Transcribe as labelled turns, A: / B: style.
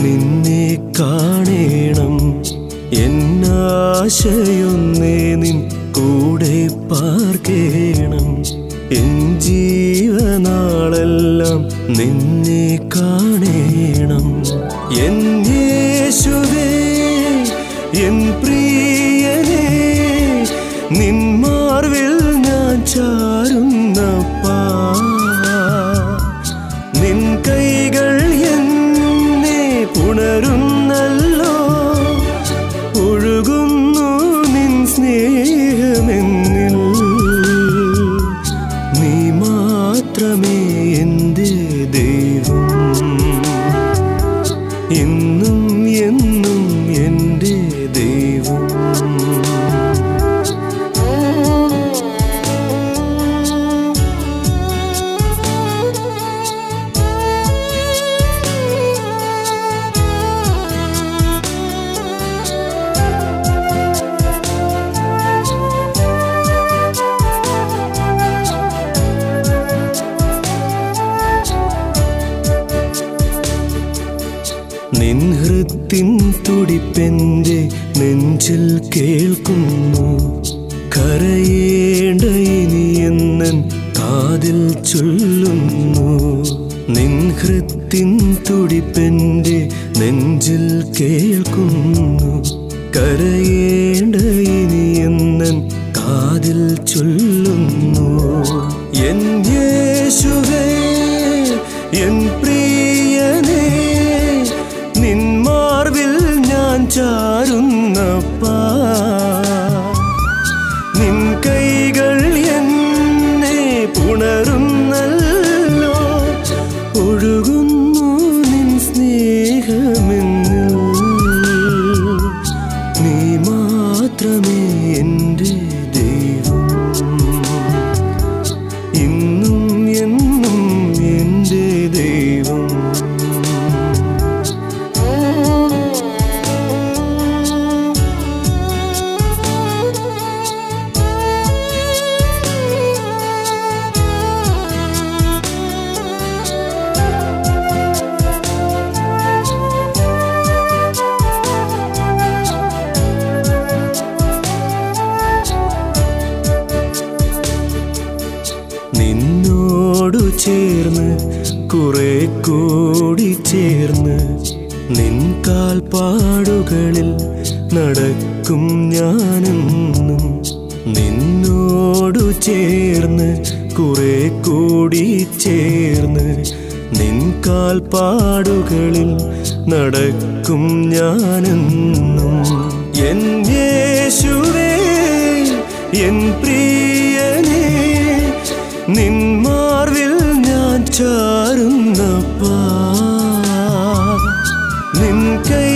A: നിന്നെ കാണേണം എന്നാശയൊന്നേ നിൻ കൂടെ പാർക്കേണം എൻ ജീവനാളെല്ലാം നിന്നെ കാണേണം എൻ യേശുവേ എൻ പ്രിയനേ നിന്മാർവിൽ ഞാൻ ചാരുന്നപ്പാ നിൻ കൈകൾ എന്നെ പുണരുന്നല്ലോ ഒഴുകുന്നു നിൻ സ്നേഹമെന്നിൽ നീ മാത്രമേ എൻ്റെ ദൈവം ഇന്നും എന്നും എൻ്റെ ദൈവം നിൻ ഹൃത്തിൻ തുടിപ്പെന്റെ നെഞ്ചിൽ കേൾക്കുന്നു കരയേണ്ട ഇനിയെന്നൻ കാതിൽ ചൊല്ലുന്നു നിൻ ഹൃത്തിൻ തുടിപ്പെന്റെ നെഞ്ചിൽ കേൾക്കുന്നു കരയേണ്ട ഇനിയെന്നൻ കാതിൽ ചൊല്ലുന്നു എൻ യേശുവേ എൻ പ്രിയനേ നിന്മാർവിൽ ഞാൻ ചാരുന്നപ്പാ നിൻ കൈകൾ എന്നെ പുണരുന്നല്ലോ ഒഴുകുന്നു നിൻ സ്നേഹമെന്നിൽ നീ മാത്രമേ എൻ്റെ ദൈവം ഇന്നും എന്നും എൻ്റെ ദൈവം നിന്നോടു ചേർന്ന് കുറെ കൂടി ചേർന്ന് നിൻ കാൽപ്പാടുകളിൽ നടക്കും ഞാനെന്നും നിന്നോടു ചേർന്ന് കുറെ കൂടി ചേർന്ന് നിൻ കാൽപ്പാടുകളിൽ നടക്കും ഞാനെന്നും എൻ യേശുവേ എൻ പ്രിയനേ നിന്മാർവിൽ ഞാൻ ചാരുന്നപ്പാ നിൻ കൈ